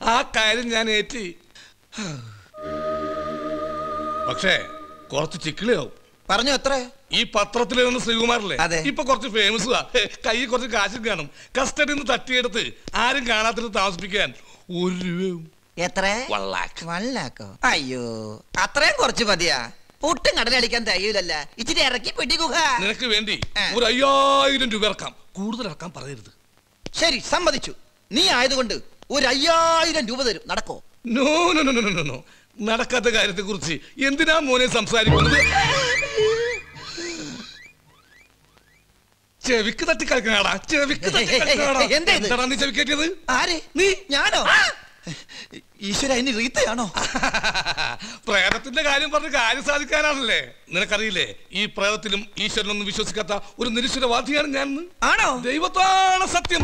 ആ കാര്യം ഞാൻ ഏറ്റി പക്ഷേ കുറച്ച് ചിക്കിളിയാവും പറഞ്ഞു എത്ര ഈ പത്രത്തിൽ നിന്ന് ശ്രീകുമാറില്ലേ അതെ. ഇപ്പൊ കുറച്ച് ഫേമസ് കയ്യിൽ കുറച്ച് കാശും കാണും കസ്റ്റഡിയിൽ നിന്ന് തട്ടിയെടുത്ത് ആരും കാണാത്തിട്ട് താമസിപ്പിക്കാൻ ഒരു രൂപയും എത്ര One lakh. One lakh ഓ? അയ്യോ അത്രയും കുറച്ച് മതിയാ പുട്ടും കടലടിക്കാൻ തയ്യൂലല്ല ഇച്ചിരി ഇറക്കി പിടിക്കുക നിനക്ക് വേണ്ടി ആ. ഒരു അയ്യായിരം രൂപ ഇറക്കാം കൂടുതൽ ഇറക്കാൻ പറയരുത് ശരി സമ്മതിച്ചു നീ ആയതുകൊണ്ട് ഒരു അയ്യായിരം രൂപ തരും നടക്കോ no no no no no no നടക്കാത്ത കാര്യത്തെ കുറിച്ച് എന്തിനാ മോനെ സംസാരിക്കുന്നത് ചെവിക്ക് തട്ടി കളിക്കണാടാ ചെവിക്ക് തട്ടി കളിക്കണാടാ. എന്താ ഇത്? എന്താടാ നീ ചെവിക്കേറ്റത് ആര് നീ ഞാനോ ഈശ്വര ഇനി റീത്തയാണോ പ്രേതത്തിന്റെ കാര്യം പറഞ്ഞ് കാര്യം സാധിക്കാനാണല്ലേ നിനക്കറിയില്ലേ ഈ പ്രേതത്തിലും ഈശ്വരനൊന്നും വിശ്വസിക്കാത്ത ഒരു നിരീശ്വരവാദിയാണ് ഞാൻ ആണോ ദൈവത്താണ് സത്യം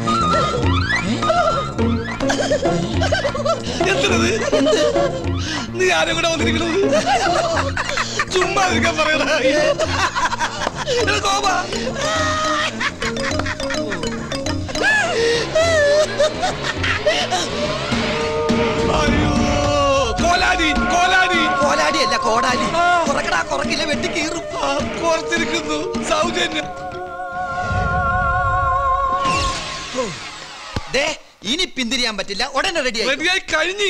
എന്തിനത് നീ ആരും കൂടെ വന്നിരിക്കണത് ചുമ്മാ ഇരിക്കാൻ പറയണ കോപ അയ്യോ കോലാടി കോലാടി കോലാടിയല്ല കോടാലി കുറക്കടാ കുറക്കില്ല വെട്ടി കീറും ആ, കുറച്ചിരിക്കുന്നു സൗജന്യം ദേ ഇനി പിന്തിരിയാൻ പറ്റില്ല ഉടനെ റെഡി റെഡിയായി കഴിഞ്ഞ്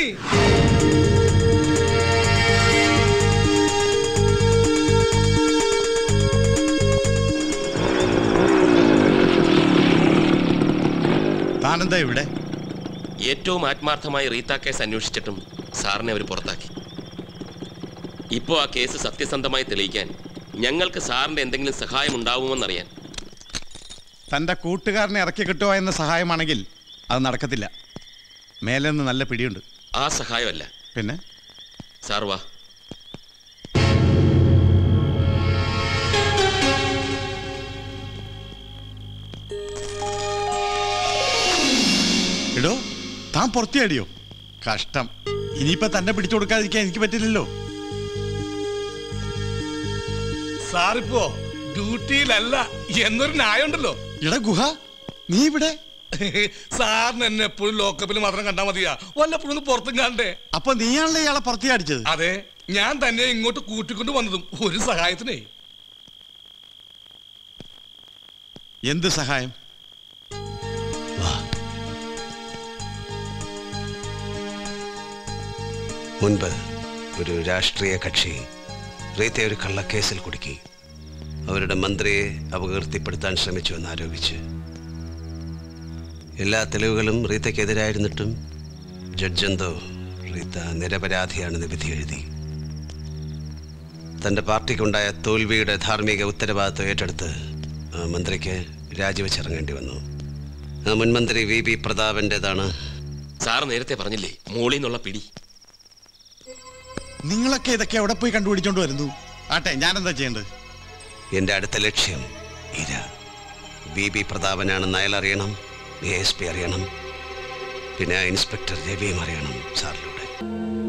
താനെന്താ ഇവിടെ ഏറ്റവും ആത്മാർത്ഥമായി റീത്ത കേസ് അന്വേഷിച്ചിട്ടും സാറിനെ അവർ പുറത്താക്കി ഇപ്പോൾ ആ കേസ് സത്യസന്ധമായി തെളിയിക്കാൻ ഞങ്ങൾക്ക് സാറിന്റെ എന്തെങ്കിലും സഹായം ഉണ്ടാവുമെന്നറിയാൻ തൻ്റെ കൂട്ടുകാരനെ ഇറക്കി കിട്ടുക എന്ന സഹായമാണെങ്കിൽ അത് നടക്കത്തില്ല മേലെ നിന്ന് നല്ല പിടിയുണ്ട് ആ സഹായമല്ല പിന്നെ സാർ വാ എടോ താൻ പുറത്തിയാടിയോ കഷ്ടം ഇനിയിപ്പോ തന്നെ പിടിച്ചു കൊടുക്കാതിരിക്കാൻ എനിക്ക് പറ്റില്ലല്ലോ സാറിപ്പോ ഡ്യൂട്ടിയിലല്ല എന്നൊരു ന്യായമുണ്ടല്ലോ എടാ ഗുഹ നീ ഇവിടെ സാറിന് എന്നെ എപ്പോഴും ലോക്കപ്പിൽ മാത്രം കണ്ടാ മതിയാ വല്ലപ്പോഴും ഒന്ന് പുറത്തും കാണണ്ടേ അപ്പൊ നീയാണല്ലോ ഇയാളെ പുറത്തിയാടിച്ചത് അതെ ഞാൻ തന്നെ ഇങ്ങോട്ട് കൂട്ടിക്കൊണ്ട് വന്നതും ഒരു സഹായത്തിനേ എന്ത് സഹായം മുൻപ് ഒരു രാഷ്ട്രീയ കക്ഷി റീത്തെ ഒരു കള്ളക്കേസിൽ കുടുക്കി അവരുടെ മന്ത്രിയെ അപകീർത്തിപ്പെടുത്താൻ ശ്രമിച്ചു എന്നാരോപിച്ച് എല്ലാ തെളിവുകളും റീത്തയ്ക്കെതിരായിരുന്നിട്ടും ജഡ്ജെന്തോ റീത്ത നിരപരാധിയാണെന്ന് വിധി എഴുതി തൻ്റെ പാർട്ടിക്കുണ്ടായ തോൽവിയുടെ ധാർമ്മിക ഉത്തരവാദിത്വം ഏറ്റെടുത്ത് ആ മന്ത്രിക്ക് രാജിവെച്ചിറങ്ങേണ്ടി വന്നു ആ മുൻമന്ത്രി വി പി പ്രതാപൻ്റെതാണ് സാർ നേരത്തെ പറഞ്ഞില്ലേ മോളിൽ നിന്നുള്ള പിടി നിങ്ങളൊക്കെ ഇതൊക്കെ എവിടെ പോയി കണ്ടുപിടിച്ചോണ്ട് വരുന്നു ആട്ടെ ഞാനെന്താ ചെയ്യേണ്ടത് എൻ്റെ അടുത്ത ലക്ഷ്യം ഇര ബി ബി പ്രതാപനാണെന്ന് അയാൾ അറിയണം എ എസ് പി അറിയണം പിന്നെ ആ ഇൻസ്പെക്ടർ രവിയും അറിയണം സാറിലൂടെ